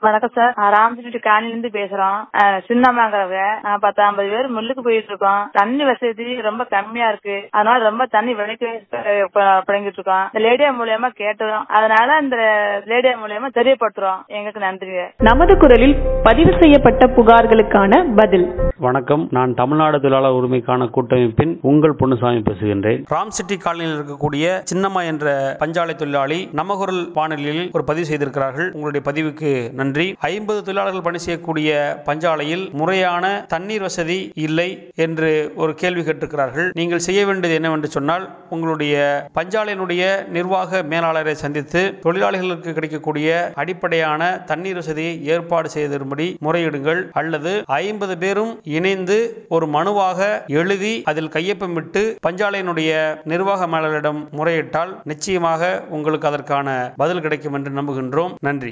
வணக்கம் சார் நான் ராமகிருஷ்ண காணில இருந்து பேசுறோம் அஹ் சின்னம்மாங்கிறவங்க நான் பத்து ஐம்பது பேர் முள்ளுக்கு போயிட்டு இருக்கோம் தண்ணி வசதி ரொம்ப கம்மியா இருக்கு அதனால ரொம்ப தண்ணி விலைக்கு பழங்கிட்டு இருக்கோம் இந்த லேடியா மூலியமா கேட்டோம் அதனால இந்த லேடியா மூலியமா தெரியப்படுத்துறோம் எங்களுக்கு நன்றிங்க நமது குரலில் பதிவு செய்யப்பட்ட புகார்களுக்கான பதில் வணக்கம் நான் தமிழ்நாடு தொழிலாளர் உரிமைக்கான கூட்டமைப்பின் உங்கள் பொன்னுசாமி பேசுகின்றேன் ராம் சிட்டி காலனியில் இருக்கக்கூடிய சின்னம்மா என்ற பஞ்சாலை தொழிலாளி நம்ம குரல் வானொலியில் ஒரு பதிவு செய்திருக்கிறார்கள் உங்களுடைய பதிவுக்கு நன்றி ஐம்பது தொழிலாளர்கள் பணி செய்யக்கூடிய பஞ்சாலையில் முறையான தண்ணீர் வசதி இல்லை என்று ஒரு கேள்வி கேட்டிருக்கிறார்கள் நீங்கள் செய்ய வேண்டியது என்னவென்று சொன்னால் உங்களுடைய பஞ்சாலையினுடைய நிர்வாக மேலாளரை சந்தித்து தொழிலாளிகளுக்கு கிடைக்கக்கூடிய அடிப்படையான தண்ணீர் வசதியை ஏற்பாடு செய்து தரும்படி முறையிடுங்கள் அல்லது ஐம்பது பேரும் இணைந்து ஒரு மனுவாக எழுதி அதில் கையொப்பமிட்டு பஞ்சாலையினுடைய நிர்வாக மேலாளரிடம் முறையிட்டால் நிச்சயமாக உங்களுக்கு அதற்கான பதில் கிடைக்கும் என்று நம்புகின்றோம் நன்றி